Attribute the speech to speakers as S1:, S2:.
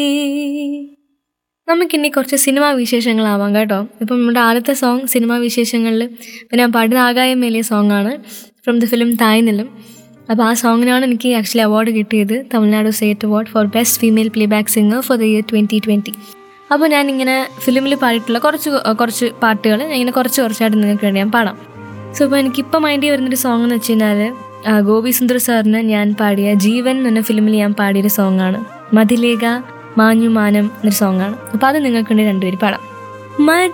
S1: നമുക്കിനി കുറച്ച് സിനിമാ വിശേഷങ്ങളാവാം കേട്ടോ ഇപ്പം നമ്മുടെ ആദ്യത്തെ സോങ് സിനിമാ വിശേഷങ്ങളിൽ ഇപ്പം ഞാൻ പാടുന്ന ആകായം മേലിയ സോങ് ആണ് ഫ്രം ദ ഫിലിം തായ്നിലും അപ്പോൾ ആ സോങ്ങിനാണ് എനിക്ക് ആക്ച്വലി അവാർഡ് കിട്ടിയത് Tamil Nadu state award for best female playback singer for the year twenty twenty അപ്പോൾ ഞാനിങ്ങനെ ഫിലിമിൽ പാടിയിട്ടുള്ള കുറച്ച് കുറച്ച് പാട്ടുകൾ ഞാൻ ഇങ്ങനെ കുറച്ച് കുറച്ചായിട്ട് നിങ്ങൾക്ക് വേണ്ടി ഞാൻ പാടാം സോ ഇപ്പോൾ എനിക്കിപ്പോൾ മൈൻഡിൽ വരുന്നൊരു സോങ് എന്ന് വെച്ച് കഴിഞ്ഞാൽ ആ, ഗോപി സുന്ദർ സാറിന് ഞാൻ പാടിയ ജീവൻ എന്ന ഫിലിമിൽ ഞാൻ പാടിയൊരു സോങ്ങാണ് മതിലേക മാഞ്ഞു മാനം എന്നൊരു സോങ്ങാണ് അപ്പോൾ അത് നിങ്ങൾക്ക് വേണ്ടി രണ്ടുപേരും പാടാം